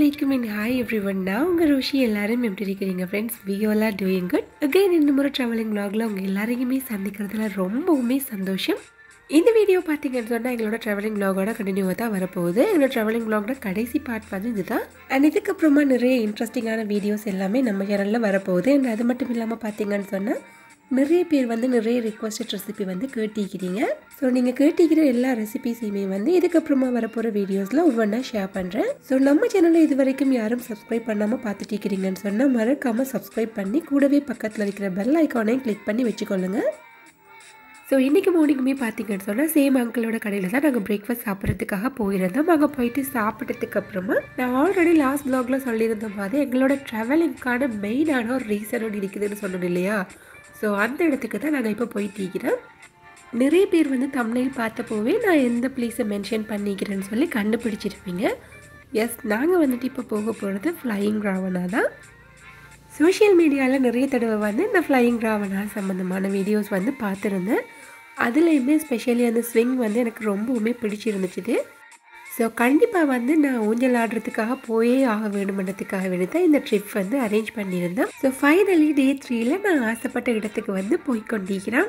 அலைக்கும் இன் hi every one நான் உங்கள் ரோஷி எல்லாரும் எப்படி இருக்கிறீங்க ஃப்ரெண்ட்ஸ் வியோலா டூயிங் குட் அகைன் இந்த முறை ட்ராவலிங் vlogல உங்கள் எல்லாரையுமே சந்திக்கிறதுல ரொம்பவுமே சந்தோஷம் இந்த வீடியோ பார்த்தீங்கன்னு சொன்னால் எங்களோட ட்ராவலிங் vlogோட கண்டினியூவாக தான் வரப்போகுது எங்களோட ட்ராவலிங் vlogோட கடைசி பார்ட் வந்து இதுதான் அண்ட் இதுக்கப்புறமா நிறைய இன்ட்ரெஸ்டிங்கான வீடியோஸ் எல்லாமே நம்ம சேனலில் வரப்போகுது அண்ட் அது மட்டும் இல்லாமல் பார்த்தீங்கன்னு சொன்னால் நிறைய பேர் வந்து நிறைய ரிக்வஸ்டட் ரெசிபி வந்து கேட்டிக்கிறீங்க ஸோ நீங்கள் கேட்டிக்கிற எல்லா ரெசிபிஸையுமே வந்து இதுக்கப்புறமா வரப்போகிற வீடியோஸில் ஒவ்வொன்றா ஷேர் பண்ணுறேன் ஸோ நம்ம சேனலை இது வரைக்கும் யாரும் சப்ஸ்கிரைப் பண்ணாமல் பார்த்துட்டு இருக்கிறீங்கன்னு சொன்னால் மறக்காமல் சப்ஸ்கிரைப் பண்ணி கூடவே பக்கத்தில் இருக்கிற பெல் ஐக்கானையும் கிளிக் பண்ணி வச்சுக்கொள்ளுங்க ஸோ இன்றைக்கி மார்னிங்குமே பார்த்தீங்கன்னு சொன்னால் சேம் அங்கிளோட கடையில் தான் நாங்கள் பிரேக்ஃபாஸ்ட் சாப்பிட்றதுக்காக போயிருந்தோம் அங்கே போயிட்டு சாப்பிட்டதுக்கு அப்புறமா நான் ஆல்ரெடி லாஸ்ட் ப்ளாகில் சொல்லியிருந்த மாதிரி எங்களோட ட்ராவலிங்க்கான மெயினான ஒரு ரீசன் ஒன்று இருக்குதுன்னு சொன்னோம் இல்லையா ஸோ அந்த இடத்துக்கு தான் நாங்கள் இப்போ போயிட்டு இருக்கிறோம் நிறைய பேர் வந்து தமிழில் பார்த்தப்போவே நான் எந்த பிளேஸை மென்ஷன் பண்ணிக்கிறேன்னு சொல்லி கண்டுபிடிச்சிருப்பீங்க எஸ் நாங்கள் வந்துட்டு இப்போ போக போகிறது ஃப்ளையிங் ராவணா தான் சோஷியல் மீடியாவில் நிறைய தடவை வந்து இந்த ஃப்ளையிங் ராவணா சம்மந்தமான வீடியோஸ் வந்து பார்த்துருந்தேன் அதுலேயுமே ஸ்பெஷலி அந்த ஸ்விங் வந்து எனக்கு ரொம்பவுமே பிடிச்சிருந்துச்சுது ஸோ கண்டிப்பாக வந்து நான் ஊஞ்சல் ஆடுறதுக்காக போயே ஆக வேணுமன்றதுக்காக வேண்டி தான் இந்த ட்ரிப் வந்து அரேஞ்ச் பண்ணியிருந்தேன் ஸோ ஃபைனலி டே த்ரீல நான் ஆசைப்பட்ட இடத்துக்கு வந்து போய் கொண்டிருக்கிறேன்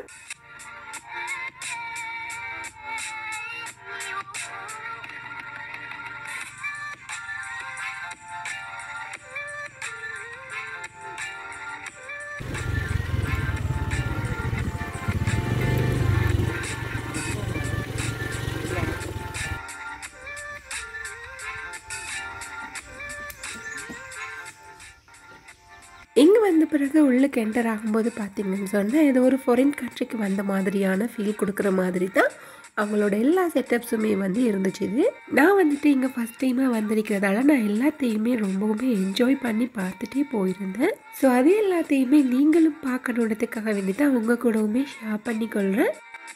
இங்கே வந்த பிறகு உள்ளுக்கு என்டர் ஆகும்போது பார்த்தீங்கன்னு சொன்னால் ஏதோ ஒரு ஃபாரின் கண்ட்ரிக்கு வந்த மாதிரியான ஃபீல் கொடுக்குற மாதிரி தான் அவங்களோட எல்லா செட்டப்ஸுமே வந்து இருந்துச்சு இது நான் வந்துட்டு இங்கே ஃபஸ்ட் டைமாக வந்திருக்கிறதால நான் எல்லாத்தையுமே ரொம்பவுமே என்ஜாய் பண்ணி பார்த்துட்டே போயிருந்தேன் ஸோ அது எல்லாத்தையுமே நீங்களும் பார்க்கணுன்றதுக்காக வேண்டி தான் உங்கள் கூடவுமே ஷேர் பண்ணிக்கொள்கிறேன்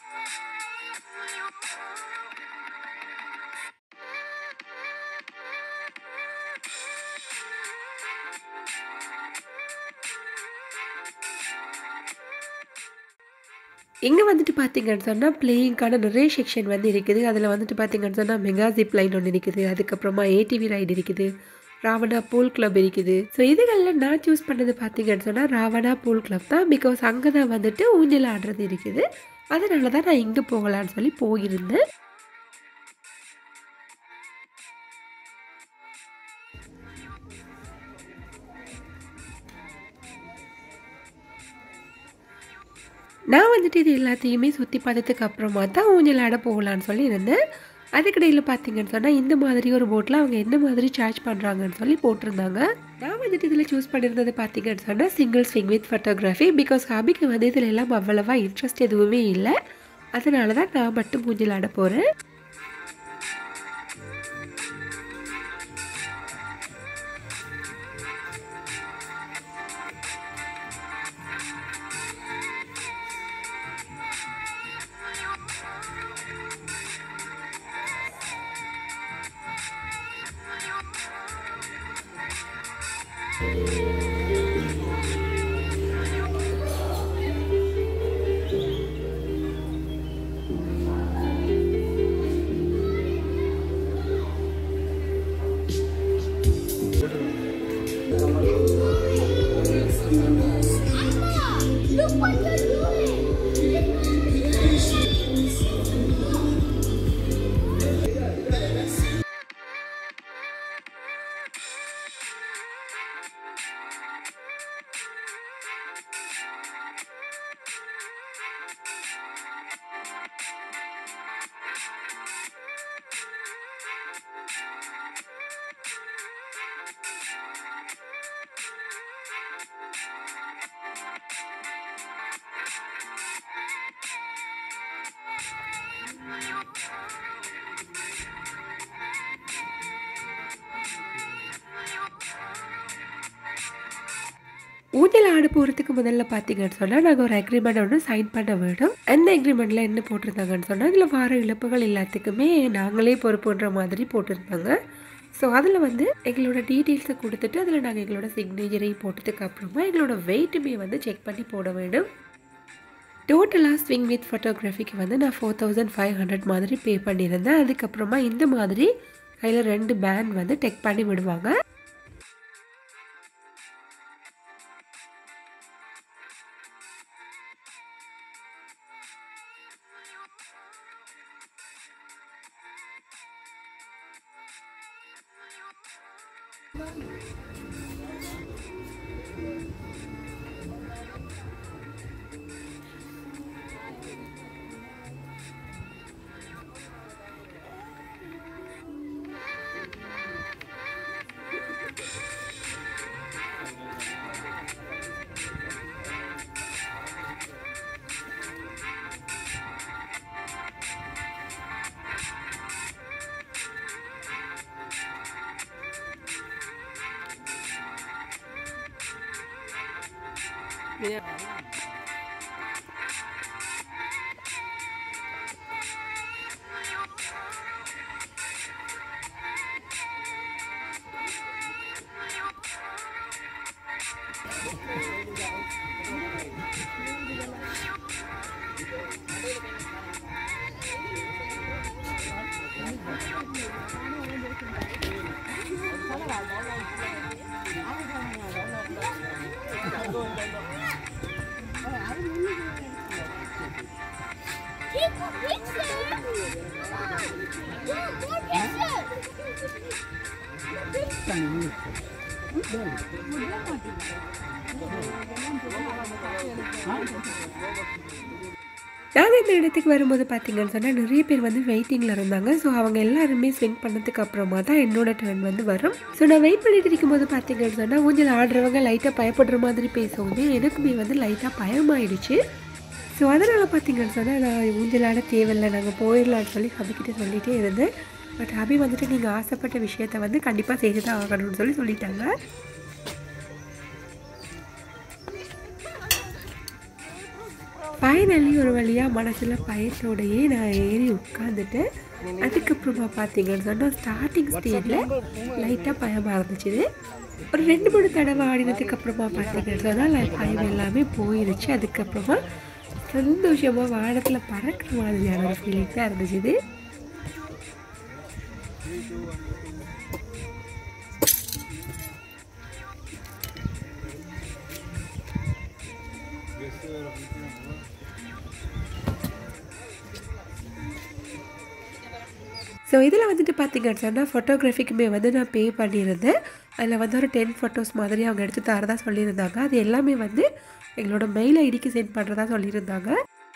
இங்கே வந்துட்டு பார்த்தீங்கன்னு சொன்னால் பிளேயிங்க்கான நிறைய செக்ஷன் வந்து இருக்குது அதில் வந்துட்டு பார்த்தீங்கன்னு சொன்னால் மெகா ஜிப் லைன் ஒன்று இருக்குது அதுக்கப்புறமா ஏடிவி ரைடு இருக்குது ராவணா பூல் கிளப் இருக்குது ஸோ இதுகளில் நான் சூஸ் பண்ணது பார்த்தீங்கன்னு சொன்னால் ராவணா பூல் கிளப் தான் பிகாஸ் அங்கே தான் வந்துட்டு ஊஞ்சல் ஆடுறது இருக்குது அதனால தான் நான் இங்கே போகலான்னு சொல்லி போயிருந்தேன் நான் வந்துட்டு இது எல்லாத்தையுமே சுற்றி பார்த்ததுக்கு அப்புறமா தான் ஊஞ்சல் ஆட போகலான்னு சொல்லி இருந்தேன் அதுக்கிடையில் பார்த்தீங்கன்னு சொன்னால் இந்த மாதிரி ஒரு போட்டில் அவங்க என்ன மாதிரி சார்ஜ் பண்ணுறாங்கன்னு சொல்லி போட்டிருந்தாங்க நான் வந்துட்டு இதில் சூஸ் பண்ணியிருந்தது பார்த்தீங்கன்னு சொன்னால் single swing with photography because ஹாபிக்கு வந்து இதில் எல்லாம் அவ்வளவா இன்ட்ரெஸ்ட் எதுவுமே இல்லை அதனால தான் நான் மட்டும் ஊஞ்சல் ஆட போகிறேன் Look what you're doing! ஊஞ்சல் ஆட போகிறதுக்கு முதல்ல பார்த்தீங்கன்னு சொன்னால் நாங்கள் ஒரு அக்ரிமெண்ட் ஒன்று சைன் பண்ண வேணும் அந்த அக்ரிமெண்ட்டில் என்ன போட்டிருந்தாங்கன்னு சொன்னால் இதில் வர இழப்புகள் எல்லாத்துக்குமே நாங்களே பொறுப்புன்ற மாதிரி போட்டிருந்தாங்க ஸோ அதில் வந்து எங்களோட டீட்டெயில்ஸை கொடுத்துட்டு அதில் நாங்கள் எங்களோட சிக்னேச்சரையும் போட்டதுக்கு அப்புறமா எங்களோட வெயிட்டுமே வந்து செக் பண்ணி போட வேண்டும் டோட்டலாக ஸ்விங் வித் ஃபோட்டோகிராஃபிக்கு வந்து நான் ஃபோர் தௌசண்ட் ஃபைவ் ஹண்ட்ரட் மாதிரி பே பண்ணியிருந்தேன் அதுக்கப்புறமா இந்த மாதிரி கையில் ரெண்டு பேண்ட் வந்து டெக் பண்ணி விடுவாங்க Take a picture. Come on. Yeah, more pictures. நாங்கள் இந்த இடத்துக்கு வரும்போது பார்த்தீங்கன்னு சொன்னால் நிறைய பேர் வந்து வெயிட்டிங்கில் இருந்தாங்க ஸோ அவங்க எல்லாருமே ஸ்விங் பண்ணதுக்கு அப்புறமா தான் என்னோட டர்ன் வந்து வரும் ஸோ நான் வெயிட் பண்ணிட்டு இருக்கும்போது பார்த்தீங்கன்னு சொன்னால் ஊஞ்சல் ஆடுறவங்க லைட்டாக பயப்படுற மாதிரி பேசுவோம் எனக்குமே வந்து லைட்டாக பயமாயிடுச்சு ஸோ அதனால் பார்த்தீங்கன்னு சொன்னால் நான் ஊஞ்சல் ஆட தேவையில்லை நாங்கள் போயிடலான்னு சொல்லி ஹபிக்கிட்ட சொல்லிகிட்டே இருந்தேன் பட் ஹபி வந்துட்டு நீங்கள் ஆசைப்பட்ட விஷயத்த வந்து கண்டிப்பாக செய்து தான் ஆகணும்னு சொல்லி சொல்லிட்டாங்க ஃபைனலி ஒரு வழியாக மனசில் பயத்தோடையே நான் ஏறி உட்காந்துட்டு அதுக்கப்புறமா பார்த்தீங்கன்னு சொன்னால் ஸ்டார்டிங் ஸ்டேஜில் லைட்டாக பயமாக இருந்துச்சு ஒரு ரெண்டு மூணு தடவை ஆடினதுக்கு அப்புறமா பார்த்தீங்கன்னு சொன்னால் பயம் எல்லாமே போயிடுச்சு அதுக்கப்புறமா சந்தோஷமாக வானத்தில் பறக்கிற மாதிரியான ஒரு ஃபீலிங் தான் இருந்துச்சு இது ஸோ இதில் வந்துட்டு பார்த்தீங்கன்னு சொன்னால் ஃபோட்டோகிராஃபிக்குமே வந்து நான் பே பண்ணியிருந்தேன் அதில் வந்து ஒரு டென் ஃபோட்டோஸ் மாதிரி அவங்க எடுத்து தரதா சொல்லியிருந்தாங்க அது எல்லாமே வந்து எங்களோட மெயில் ஐடிக்கு சென்ட் பண்ணுறதா சொல்லியிருந்தாங்க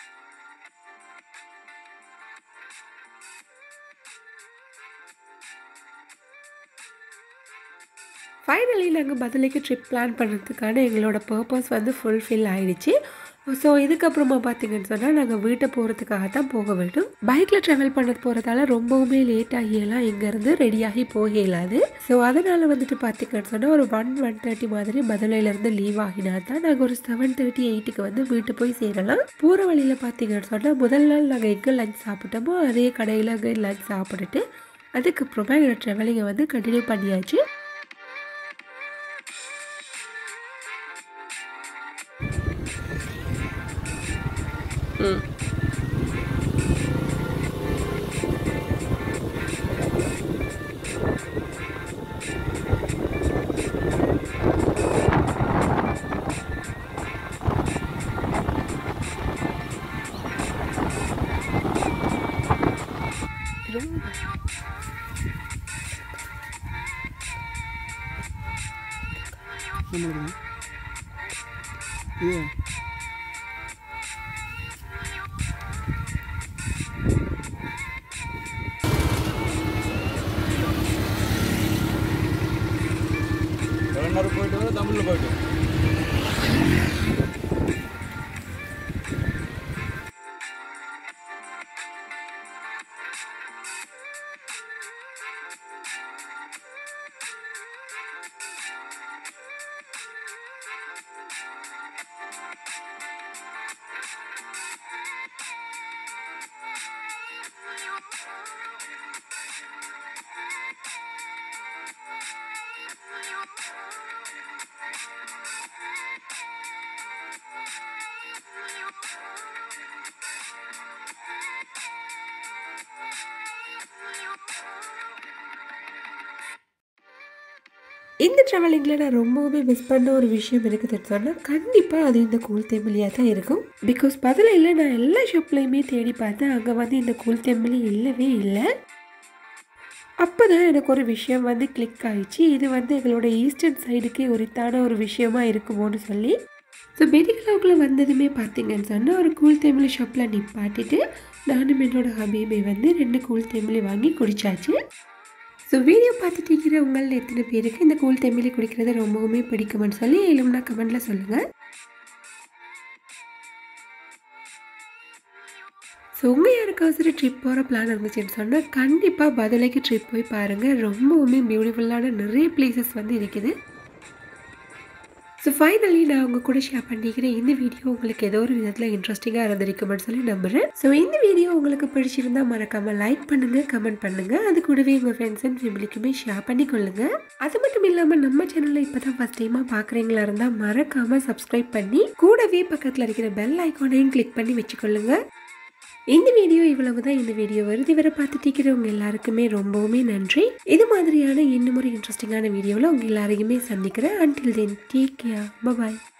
ஃபைனலி நாங்கள் பதிலுக்கு ட்ரிப் பிளான் பண்ணுறதுக்கான எங்களோட பர்பஸ் வந்து ஃபுல்ஃபில் ஆயிடுச்சு ஸோ இதுக்கப்புறமா பார்த்தீங்கன்னு சொன்னால் நாங்கள் வீட்டை போகிறதுக்காக தான் போக வேண்டும் பைக்கில் ட்ராவல் பண்ண போகிறதால ரொம்பவுமே லேட் ஆகியெல்லாம் இங்கேருந்து ரெடியாகி போக இயலாது ஸோ அதனால் வந்துட்டு பார்த்தீங்கன்னு சொன்னால் ஒரு ஒன் ஒன் தேர்ட்டி மாதிரி மதுரையிலேருந்து லீவ் ஆகினா தான் நாங்கள் ஒரு செவன் தேர்ட்டி எயிட்டுக்கு வந்து வீட்டு போய் சேரலாம் போகிற வழியில் பார்த்தீங்கன்னு சொன்னால் முதல் நாள் நாங்கள் எங்கே லஞ்ச் சாப்பிட்டோமோ அதே கடையில் அங்கே லஞ்ச் சாப்பிட்டுட்டு அதுக்கப்புறமா எங்களோட ட்ராவலிங்கை வந்து கண்டினியூ பண்ணியாச்சு ரொம்ப இது கலைஞர் போயிட்டு தமிழில் போயிட்டு இந்த ட்ராவலிங்கில் நான் ரொம்பவுமே மிஸ் பண்ண ஒரு விஷயம் இருக்குதுன்னு சொன்னால் கண்டிப்பாக அது இந்த கூல் தெம்பிளியாக தான் இருக்கும் பிகாஸ் பதிலையில் நான் எல்லா ஷாப்லேயுமே தேடி பார்த்தேன் அங்கே வந்து இந்த கூல் தெம்பிளி இல்லவே இல்லை அப்போ தான் எனக்கு ஒரு விஷயம் வந்து கிளிக் ஆயிடுச்சு இது வந்து எங்களோட ஈஸ்டர்ன் சைடுக்கே உரித்தான ஒரு விஷயமா இருக்குமோன்னு சொல்லி ஸோ மெடிக்கலாவுக்குள்ளே வந்ததுமே பார்த்தீங்கன்னு சொன்னால் ஒரு கூல் தேமிலி ஷாப்பில் நிப்பாட்டிட்டு நானும் என்னோட ஹபியுமே வந்து ரெண்டு கூல் தேமிலி வாங்கி குடிச்சாச்சு ஸோ வீடியோ பார்த்துட்டு இருக்கிற உங்களில் எத்தனை பேருக்கு இந்த கூல் தேமிலி குடிக்கிறது ரொம்பவுமே பிடிக்கும்னு சொல்லி எலும்னா கமெண்ட்டில் சொல்லுங்கள் ஸோ உங்கள் யாருக்காவது ட்ரிப் போகிற பிளான் இருந்துச்சுன்னு சொன்னால் கண்டிப்பாக பதிலைக்கு ட்ரிப் போய் பாருங்கள் ரொம்பவுமே பியூட்டிஃபுல்லான நிறைய பிளேசஸ் வந்து இருக்குது ஸோ ஃபைனலி நான் உங்கள் கூட ஷேர் பண்ணிக்கிறேன் இந்த வீடியோ உங்களுக்கு ஏதோ ஒரு விதத்தில் இன்ட்ரெஸ்டிங்காக இருந்திருக்குமென்னு சொல்லி நம்புகிறேன் ஸோ இந்த வீடியோ உங்களுக்கு பிடிச்சிருந்தா மறக்காமல் லைக் பண்ணுங்கள் கமெண்ட் பண்ணுங்கள் அது கூடவே உங்கள் ஃப்ரெண்ட்ஸ் அண்ட் ஃபேமிலிக்குமே ஷேர் பண்ணி கொள்ளுங்கள் அது மட்டும் இல்லாமல் நம்ம சேனலில் இப்போ தான் ஃபஸ்ட் டைமாக பார்க்குறீங்களா இருந்தால் மறக்காமல் சப்ஸ்கிரைப் பண்ணி கூடவே பக்கத்தில் இருக்கிற பெல் ஐக்கானையும் கிளிக் பண்ணி வச்சுக்கொள்ளுங்க இந்த வீடியோ இவ்வளவு தான் இந்த வீடியோ வருது இவரை பார்த்துட்டு இருக்கிறவங்க எல்லாருக்குமே ரொம்பவுமே நன்றி இது மாதிரியான இன்னும் ஒரு இன்ட்ரெஸ்டிங்கான வீடியோவில் உங்கள் எல்லாரையுமே சந்திக்கிறேன் அன்டில் தென் டேக் கேர் பாய்